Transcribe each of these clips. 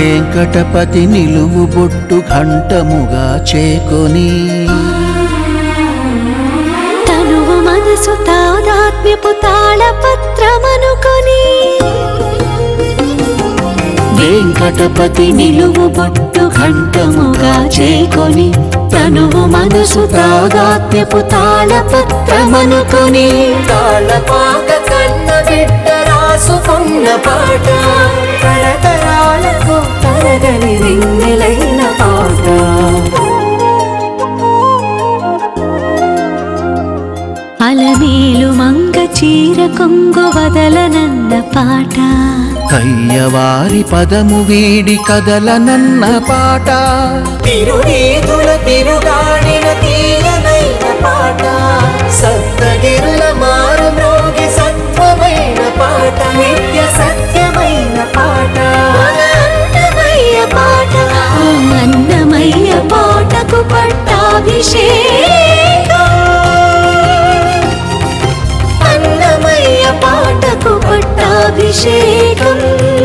వెంకటపతి నిలువు బొట్టు ఘంటముగా చేకొని తనువు మనసు తాదాత్మ్యపు తాళపత్రమనుకొని వెంకటపతి నిలువు బొట్టు ఘంటముగా చేకొని తనువు మనసు తాదాత్మ్యపు తాళపత్రమనుకొని తాళపాక కన్న బిడ్డ రాసుకున్న పాట తరతరాలకు తరగని రింగిలైన పాట అలమేలు మంగ చీర కొంగు వదలనన్న పాట కయ్యవారి పదము వీడి కదలనన్న పాట తిరునీతుల తిరుగాడిన తీయనైన పాట సప్తగిరుల మారు మ్రోగి సత్వమైన పాట నిత్య సత్యమైన పాట మన అన్నమయ్య పాట ఆ అన్నమయ్య పాటకు పట్టాభిషేకం అన్నమయ్య పాటకు పట్టాభిషేకం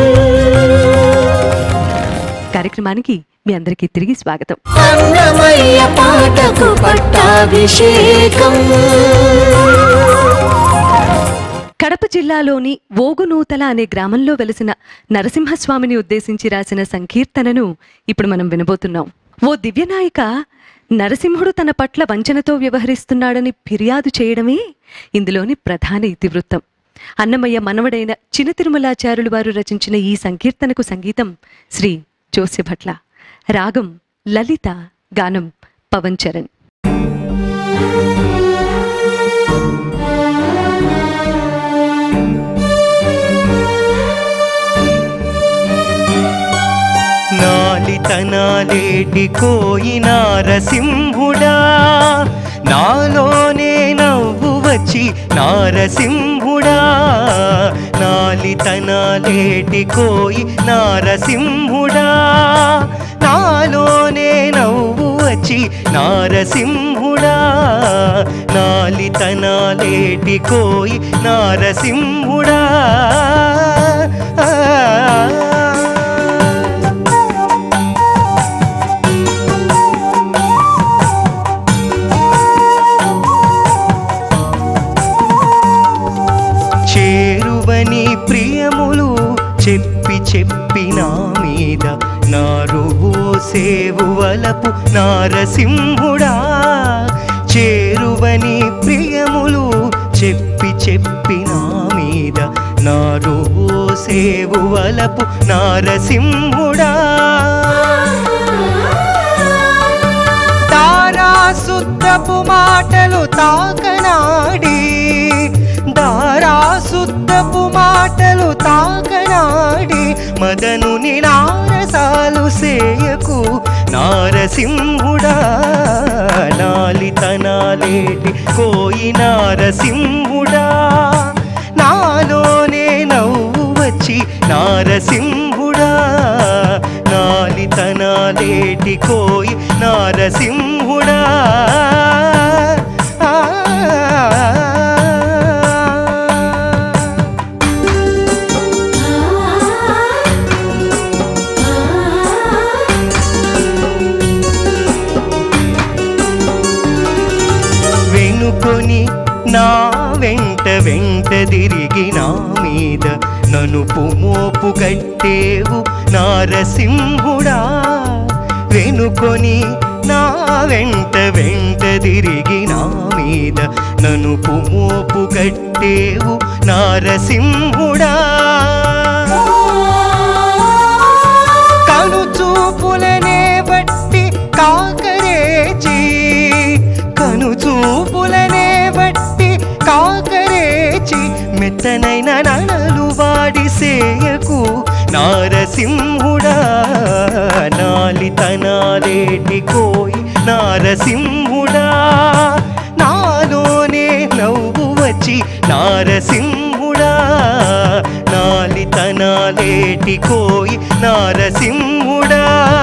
కార్యక్రమానికి మీ అందరికీ తిరిగి స్వాగతం అన్నమయ్య పాటకు పట్టాభిషేకం కడప జిల్లాలోని ఓగునూతల అనే గ్రామంలో వెలిసిన నరసింహస్వామిని ఉద్దేశించి రాసిన సంకీర్తనను ఇప్పుడు మనం వినబోతున్నాం ఓ దివ్యనాయిక నరసింహుడు తన పట్ల వంచనతో వ్యవహరిస్తున్నాడని ఫిర్యాదు చేయడమే ఇందులోని ప్రధాన ఇతివృత్తం అన్నమయ్య మనవడైన చిన తిరుమలాచారులు వారు రచించిన ఈ సంకీర్తనకు సంగీతం శ్రీ జోస్యభట్ల రాగం లలిత గానం పవన్ చరణ్ నాలితనాలేటి కోయి నారసింహుడా నాలోనే నవ్వు వచ్చి నారసింహుడా నాలితనాలేటి కోయి నారసింహుడా నాలోనే నవ్వు వచ్చి నారసింహుడా నాలితనాలేటి కోయి నారసింహుడా ఆ చేరువని ప్రియములు చెప్పి చెప్పి నా మీద నారువో సేవువలపు నారసింహుడా చేరువని ప్రియములు చెప్పి చెప్పి నా మీద నారువో సేవువలపు నారసింహుడా తారా శుద్ధపు మాటలు తాకనాడి దారా శుద్ధపు మాటలు తాకనాడి మదను నిలారసాలు సేయకు నారసింహుడా నాలితనాలేటి కోయి నారసింహుడా నాలోనే నవ్వు వచ్చి నారసింహుడా నాలితనాలేటి కోయి నారసింహుడా ఆ. వెనుకొని నా వెంట వెంట తిరిగి నా మీద ననుపు మోపు కట్టేవు నారసింహుడా వెనుకొని నా వెంట వెంట తిరిగి నా మీద ననుపు మోపు కట్టేవు నారసింహుడా కను చూపులనే బట్టి కాకరేచి కను చూపులనే బట్టి కాకరేచి మెత్తనైన ననలు వాడి సేయకు నారసింహుడా నాలితనాలేటి కోయి నారసింహుడా నాలోనే నవ్వు వచ్చి నారసింహుడా నాలితనాలేటి కోయి నారసింహుడా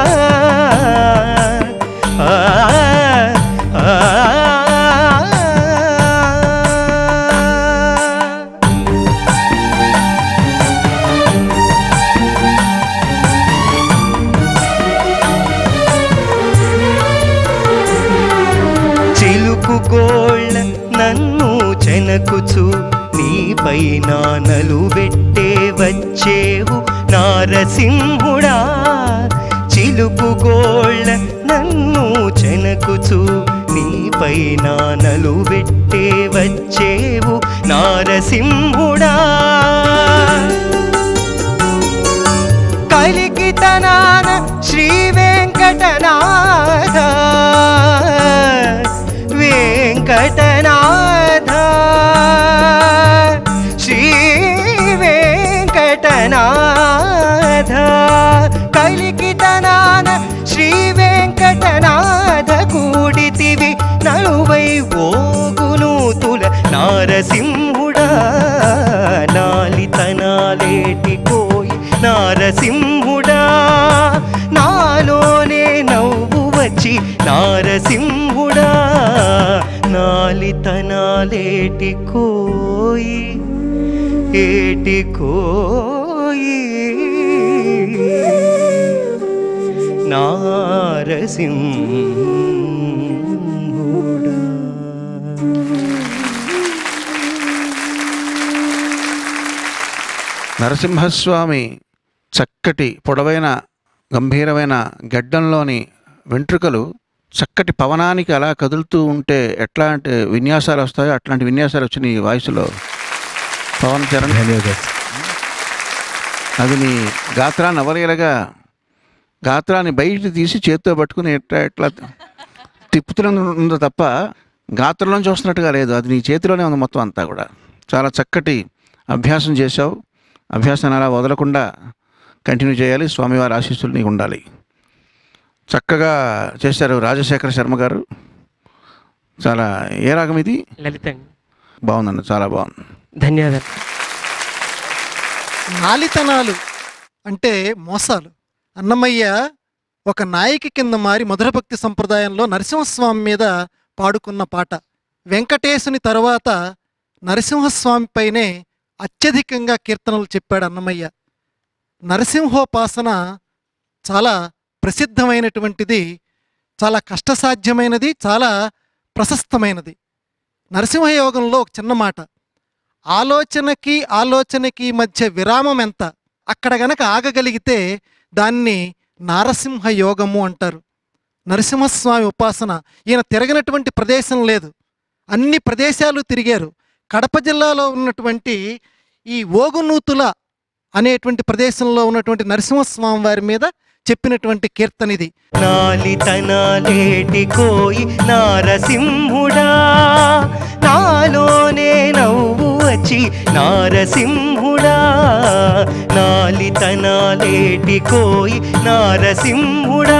ఆ, ఆ, ఆ. పైన నలుబెట్టే వచ్చేవు నారసింహుడా చిలుపు గోళ్ళ నన్ను చెనకుచు నీ పైన నలుబెట్టే వచ్చేవు నారసింహుడా కలికితనాన శ్రీ వెంకటనాథ వెంకటనాథ శ్రీ వెంకటనాథ కలికితనాన శ్రీ వెంకటనాథ కూడితివి నలువై ఓగును తుల నారసింహుడా నాలితనాలేటి కోయి నారసింహుడా నాలోనే నవ్వు వచ్చి నారసింహుడా నాలితనాలేటి కోయి ఏటి కోయి నారసింహుడా నరసింహస్వామి చక్కటి పొడవైన గంభీరమైన గడ్డంలోని వెంట్రుకలు చక్కటి పవనానికి అలా కదులుతూ ఉంటే ఎట్లాంటి విన్యాసాలు వస్తాయో అట్లాంటి విన్యాసాలు వచ్చినాయి ఈ వాయిస్లో పవన్ చరణ్ అది నీ గాత్రాన్ని అవలీలగా గాత్రాన్ని బయట తీసి చేత్తో పట్టుకుని ఎట్లా ఎట్లా తిప్పుతున్న ఉందో తప్ప గాత్రంలోంచి వస్తున్నట్టుగా లేదు అది నీ చేతిలోనే ఉంది మొత్తం అంతా కూడా చాలా చక్కటి అభ్యాసం చేశావు అభ్యాసాన్ని అలా వదలకుండా కంటిన్యూ చేయాలి స్వామివారి ఆశీస్సులు నీకు ఉండాలి చక్కగా చేశారు రాజశేఖర శర్మ గారు చాలా ఏ రాగం ఇది లలితంగా బాగుందండి చాలా బాగుంది ధన్యవాదాలు నాలితనాలు అంటే మోసాలు అన్నమయ్య ఒక నాయకి కింద మారి మధురభక్తి సంప్రదాయంలో నరసింహస్వామి మీద పాడుకున్న పాట వెంకటేశుని తరువాత నరసింహస్వామిపైనే అత్యధికంగా కీర్తనలు చెప్పాడు అన్నమయ్య నరసింహోపాసన చాలా ప్రసిద్ధమైనటువంటిది చాలా కష్టసాధ్యమైనది చాలా ప్రశస్తమైనది నరసింహయోగంలో ఒక చిన్న మాట ఆలోచనకి ఆలోచనకి మధ్య విరామం ఎంత అక్కడ గనక ఆగగలిగితే దాన్ని నారసింహ యోగము అంటారు నరసింహస్వామి ఉపాసన ఈయన తిరగనటువంటి ప్రదేశం లేదు అన్ని ప్రదేశాలు తిరిగారు కడప జిల్లాలో ఉన్నటువంటి ఈ ఓగునూతుల అనేటువంటి ప్రదేశంలో ఉన్నటువంటి నరసింహస్వామి వారి మీద చెప్పినటువంటి కీర్తన ఇది నాలితనాలేటి కోయి నారసింహుడా నాలోనే నవ్వు వచ్చి నారసింహుడా నాలితనాలేటి కోయి నారసింహుడా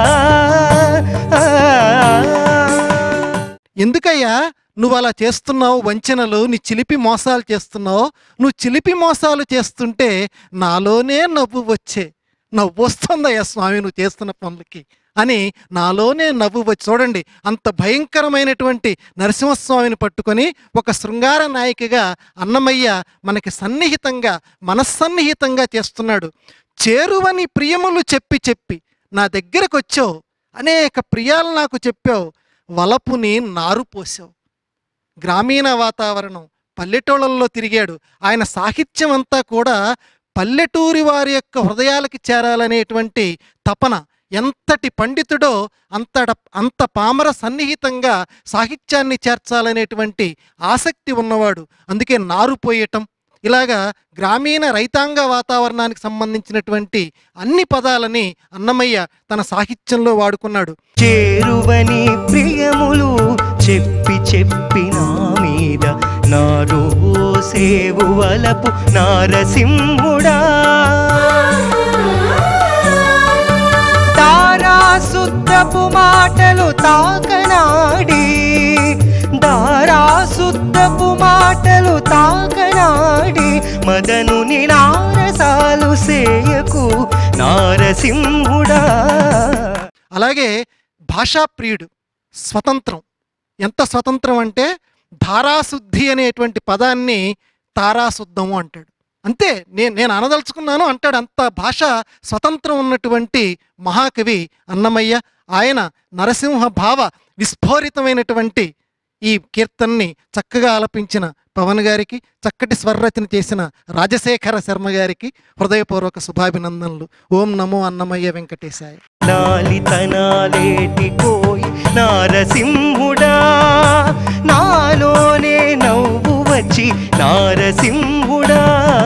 ఎందుకయ్యా నువ్వు అలా చేస్తున్నావు వంచనలు నీ చిలిపి మోసాలు చేస్తున్నావు నువ్వు చిలిపి మోసాలు చేస్తుంటే నాలోనే నవ్వు వచ్చే నవ్వు వస్తుందయ్యా స్వామి నువ్వు చేస్తున్న పనులకి అని నాలోనే నవ్వు వచ్చి చూడండి అంత భయంకరమైనటువంటి నరసింహస్వామిని పట్టుకొని ఒక శృంగార నాయికగా అన్నమయ్య మనకి సన్నిహితంగా మనస్సన్నిహితంగా చేస్తున్నాడు చేరువని ప్రియములు చెప్పి చెప్పి నా దగ్గరకు వచ్చావు అనేక ప్రియాలు నాకు చెప్పావు వలపుని నారు పోసావు గ్రామీణ వాతావరణం పల్లెటూళ్ళల్లో తిరిగాడు ఆయన సాహిత్యం అంతా కూడా పల్లెటూరి వారి యొక్క హృదయాలకి చేరాలనేటువంటి తపన ఎంతటి పండితుడో అంతట అంత పామర సన్నిహితంగా సాహిత్యాన్ని చేర్చాలనేటువంటి ఆసక్తి ఉన్నవాడు అందుకే నారు పోయటం ఇలాగా గ్రామీణ రైతాంగ వాతావరణానికి సంబంధించినటువంటి అన్ని పదాలని అన్నమయ్య తన సాహిత్యంలో వాడుకున్నాడు చేరువని ప్రియములు చెప్పి చెప్పి నా మీద నారు సేవు వలపు నారసింహుడా దారాశుద్ధపు మాటలు తాకనాడి దారాశుద్ధపు మాటలు తాకనాడి మదను నినారసాలు సేయకు నారసింహుడా అలాగే భాషాప్రియుడు స్వతంత్రం ఎంత స్వతంత్రం అంటే ధారాశుద్ధి అనేటువంటి పదాన్ని తారాశుద్ధము అంటాడు అంతే నేను నేను అనదలుచుకున్నాను అంటాడు అంత భాష స్వతంత్రం ఉన్నటువంటి మహాకవి అన్నమయ్య ఆయన నరసింహ భావ విస్ఫోరితమైనటువంటి ఈ కీర్తనని చక్కగా ఆలపించిన పవన్ గారికి చక్కటి స్వరరచన చేసిన రాజశేఖర శర్మ గారికి హృదయపూర్వక శుభాభినందనలు ఓం నమో అన్నమయ్య వెంకటేశాయ నాలితనాలేటి కోయి నారసింహుడా నాలోనే నవ్వు వచ్చి నారసింహుడా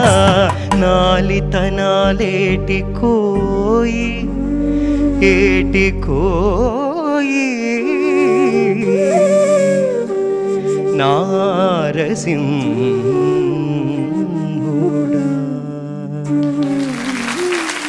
నాలితనాలేటి కోయి ఏటి కోయి నారసింహుడా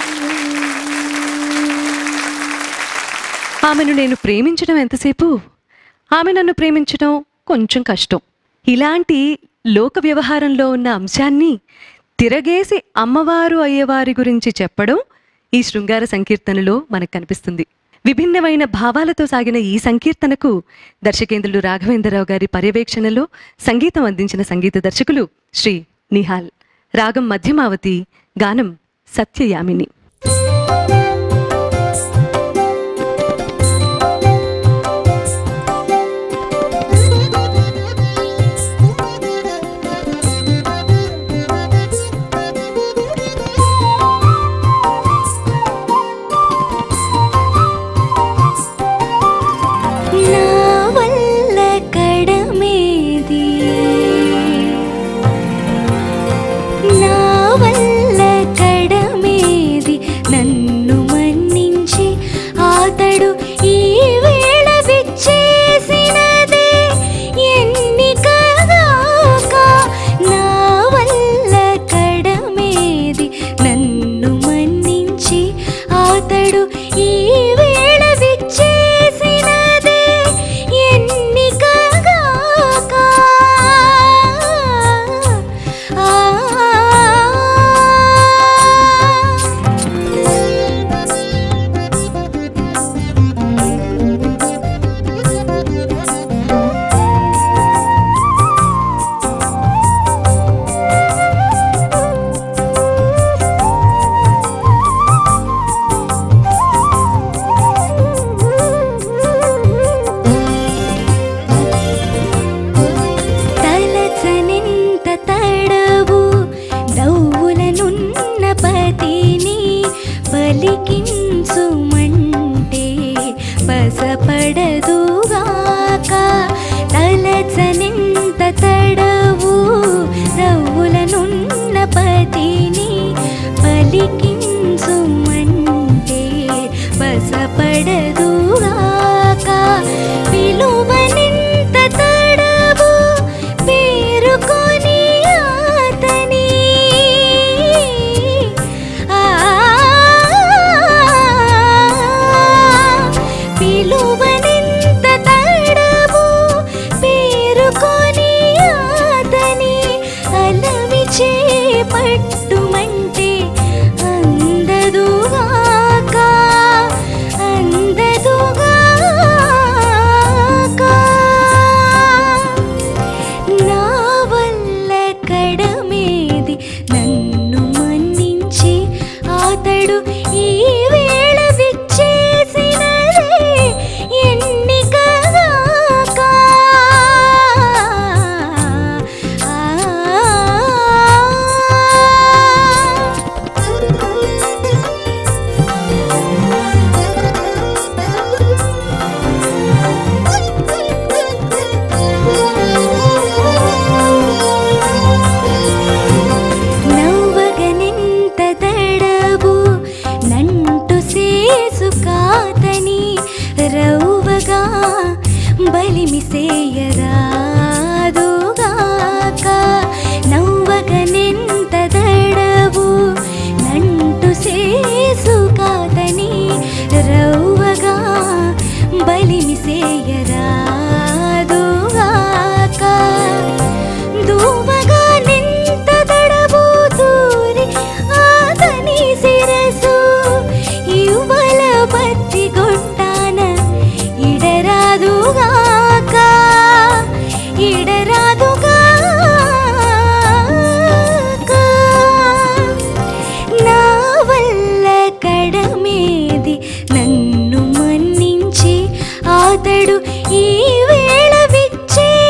ఆమెను నేను ప్రేమించడం ఎంతసేపు ఆమె నన్ను ప్రేమించడం కొంచెం కష్టం ఇలాంటి లోక వ్యవహారంలో ఉన్న అంశాన్ని తిరగేసి అమ్మవారు అయ్యేవారి గురించి చెప్పడం ఈ శృంగార సంకీర్తనలో మనకు కనిపిస్తుంది విభిన్నమైన భావాలతో సాగిన ఈ సంకీర్తనకు దర్శకేంద్రులు రాఘవేంద్రరావు గారి పర్యవేక్షణలో సంగీతం అందించిన సంగీత దర్శకులు శ్రీ నిహాల్ రాగం మధ్యమావతి గానం సత్యయామిని నా వల్ల కడమేది నా వల్ల కడమేది నన్ను మన్నించి అతడు ఈ వేళ విచ్చేసినదే ఎన్నికగాక నా వల్ల కడమేది నన్ను మన్నించి అతడు ఈ వేళ విచ్చేసినదే ఎన్నికగాక తలచనెంత తడవు దౌవులనున్న పతిని పలికించుమంటే పసపడదుగాక తలచనెంత తడవు దౌవులనున్న పతిని పలికించుమంటే పసపడదుగాక పిలువనెంత తడవు పేరుకొని అతని ఆ పిలువనెంత తడవు పేరుకొని అతని అలమి చేపట్టుమంటే అందదుగాక అందదుగాక నా వల్ల కడమేది నన్ను మన్నించి అతడు ఈ వేళ విచ్చేసినదే ఎన్నికగాక నవ్వగనెంత దడవు నంటు సేసు కాతని రవ్వగా బలిమి సేయరాదుగాక నవ్వగనెంత దడవు నంటు సేసు కాతని రవ్వగా బలిమి సేయరాదుగాక దూమగా నింత తడవు దూరి ఆతని శిరసు ఇవ్వల బత్తి గొట్టాన ఇడరాదుగాక ఇడరాదుగాక నా వల్ల కడమేది నన్ను మన్నించి అతడు ఈ వేళ విచ్చే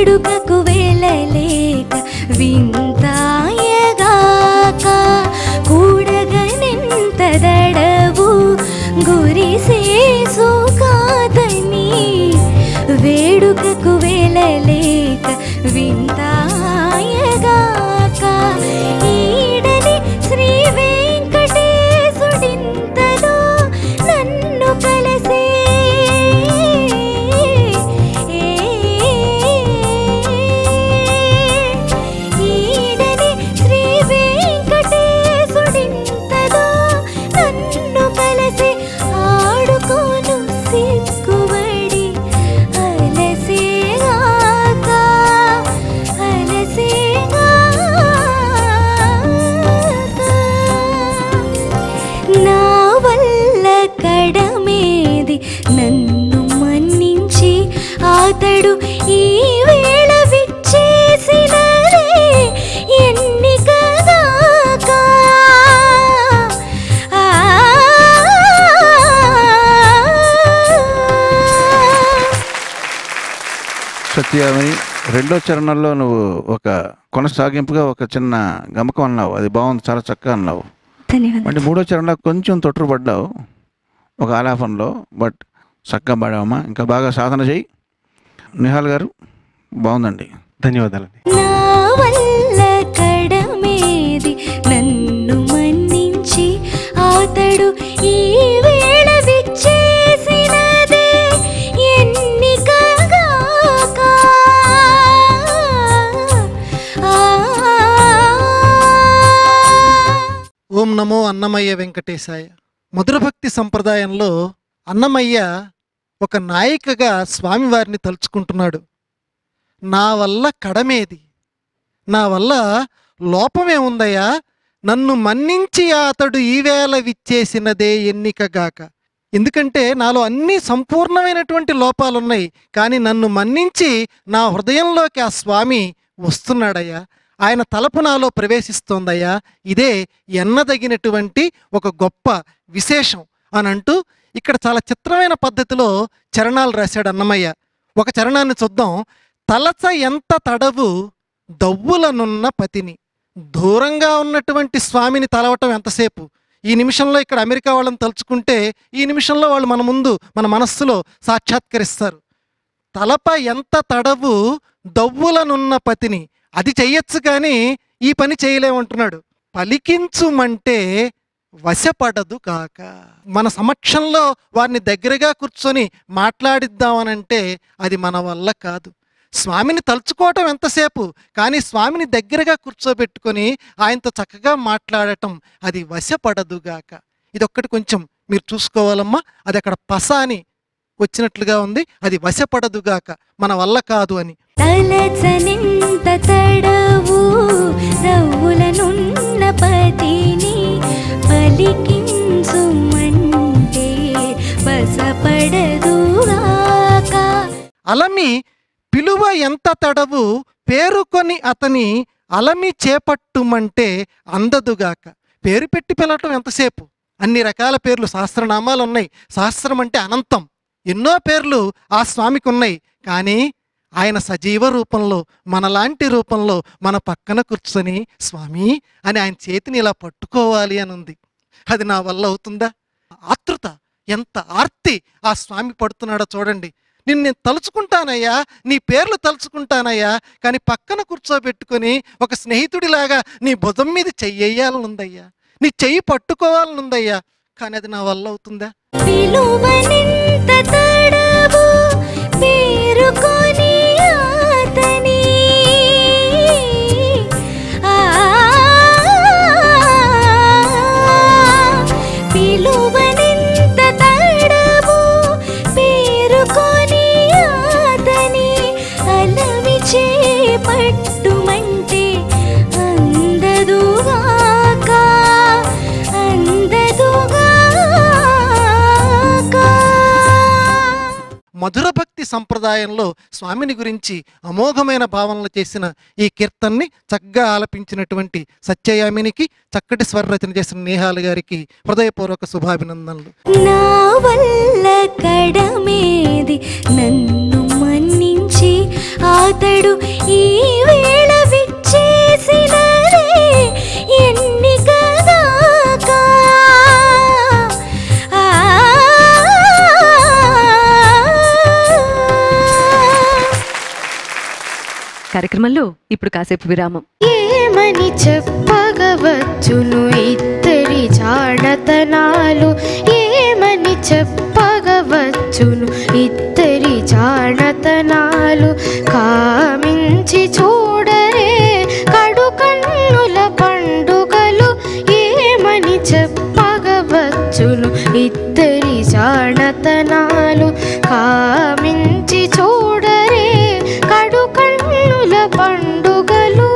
వేడుకకు వెళ్ళలేక వింతాయగాక కూడగనెంత దడవు గురిసేసు కాదని వేడుకకు వెళ్ళలేక వింతాయగాక ఈడని శ్రీ వెంకటేశుడింతలో నన్ను కలసే ఈడని శ్రీ వెంకటేశుడింతలో నన్ను కలసే ఆడుకోను సిగ్గుబడి అలసేగాక అలసేగాక నా వల్ల కడమేది నన్ను మన్నించి అతడు ఈ వేళ విచ్చేసినదే ఎన్నికగాక ఆ సత్యామని రెండో చరణంలో నువ్వు ఒక కొనసాగింపుగా ఒక చిన్న గమకం అన్నావు అది బాగుంది చాలా చక్కగా అన్నావు ధన్యవాదాలు అంటే మూడో చరణంలో కొంచెం తొట్టుపడ్డావు ఒక ఆలాపనలో బట్ చక్కగా పాడావమ్మా ఇంకా బాగా సాధన చేయి నిహాల్ గారు బాగుందండి ధన్యవాదాలండి నా వల్ల కడమేది నన్ను మన్నించి అతడు ఈ వేళ విచ్చేసినదే ఎన్నికగాక ఓం నమో అన్నమయ్య వెంకటేశాయ మధురభక్తి సంప్రదాయంలో అన్నమయ్య ఒక నాయికగా స్వామివారిని తలుచుకుంటున్నాడు నా వల్ల కడమేది నా వల్ల లోపమేముందయ్యా నన్ను మన్నించి అతడు ఈవేళ విచ్చేసినదే ఎన్నికగాక ఎందుకంటే నాలో అన్ని సంపూర్ణమైనటువంటి లోపాలున్నాయి కానీ నన్ను మన్నించి నా హృదయంలోకి ఆ స్వామి వస్తున్నాడయ్యా ఆయన తలపు నాలో ప్రవేశిస్తోందయ్యా ఇదే ఎన్నదగినటువంటి ఒక గొప్ప విశేషం అని అంటూ ఇక్కడ చాలా చిత్రమైన పద్ధతిలో చరణాలు రాశాడు అన్నమయ్య ఒక చరణాన్ని చూద్దాం తలచ ఎంత తడవు దవ్వులనున్న పతిని దూరంగా ఉన్నటువంటి స్వామిని తలవటం ఎంతసేపు ఈ నిమిషంలో ఇక్కడ అమెరికా వాళ్ళని తలుచుకుంటే ఈ నిమిషంలో వాళ్ళు మన ముందు మన మనస్సులో సాక్షాత్కరిస్తారు తలప ఎంత తడవు దవ్వులనున్న పతిని అది చెయ్యొచ్చు కానీ ఈ పని చేయలేమంటున్నాడు పలికించుమంటే వశపడదు కాక మన సమక్షంలో వారిని దగ్గరగా కూర్చొని మాట్లాడిద్దామనంటే అది మన వల్ల కాదు స్వామిని తలుచుకోవటం ఎంతసేపు కానీ స్వామిని దగ్గరగా కూర్చోబెట్టుకొని ఆయనతో చక్కగా మాట్లాడటం అది వశపడదుగాక ఇది ఒక్కటి కొంచెం మీరు చూసుకోవాలమ్మా అది అక్కడ పస అని వచ్చినట్లుగా ఉంది అది వశపడదుగాక మన వల్ల కాదు అని తలచనెంత తడవు నవ్వులనున్న పతిని పలికించుమంటే బసపడదుగాక అలమి పిలువ ఎంత తడవు పేరుకొని అతని అలమి చేపట్టుమంటే అందదుగాక పేరు పెట్టి పిలవటం ఎంతసేపు అన్ని రకాల పేర్లు సహస్రనామాలు ఉన్నాయి సహస్రం అంటే అనంతం ఎన్నో పేర్లు ఆ స్వామికి ఉన్నాయి కానీ ఆయన సజీవ రూపంలో మనలాంటి రూపంలో మన పక్కన కూర్చొని స్వామి అని ఆయన చేతిని ఇలా పట్టుకోవాలి అని ఉంది అది నా వల్ల అవుతుందా ఆతృత ఎంత ఆర్తి ఆ స్వామి పడుతున్నాడో చూడండి నిన్ను నేను తలుచుకుంటానయ్యా నీ పేర్లు తలుచుకుంటానయ్యా కానీ పక్కన కూర్చోబెట్టుకొని ఒక స్నేహితుడిలాగా నీ భుజం మీద చెయ్యాలనుందయ్యా నీ చెయ్యి పట్టుకోవాలనుందయ్యా కానీ అది నా వల్ల అవుతుందా పిలువనెంత తడవు పేరుకొని అతని ఆ పిలువనెంత తడవు పేరుకొని అతని అలమి చేపట్టుమంటే అందదుగాక అందదుగాక మధుర భక్తి సంప్రదాయంలో స్వామిని గురించి అమోఘమైన భావనలు చేసిన ఈ కీర్తన్ని చక్కగా ఆలపించినటువంటి సత్యయామినికి చక్కటి స్వర రచన చేసిన నేహాలు గారికి హృదయపూర్వక శుభాభినందనలు నా వల్ల కడమేది నన్ను మన్నించి అతడు కార్యక్రమంలో ఇప్పుడు కాసేపు విరామం ఏమని చెప్పగవచ్చును ఇద్దరి జాడతనాలు ఏమని చెప్పగవచ్చును ఇద్దరి జాడతనాలు కామించి చూడరే కడు కన్నుల పండుగలు ఏమని చెప్పగవచ్చును ఇద్దరి జాడతనాలు కామించి చూడరే కడు కన్నుల పండుగలు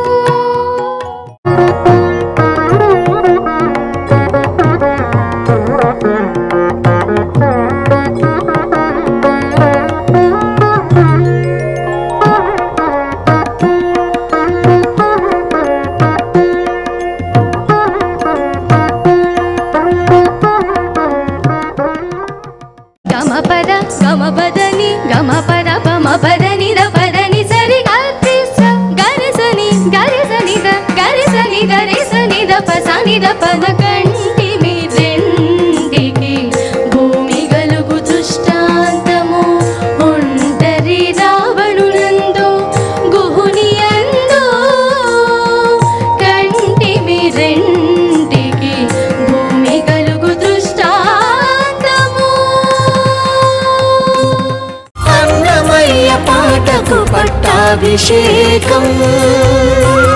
గమపద గమపదని గమపద పమపదని పదని సరి గరిస గరిసని గరిసని ద గరిసని గరిసని ద పసని ద పద కంటి మీ రెండికి భూమి గలుగు దృష్టాంతము ఒంటరి రావణునందు గుహుని అందు కంటి మీ రెండికి భూమి గలుగు దృష్టాంతము అన్నమయ్య పాటకు పట్టాభిషేకం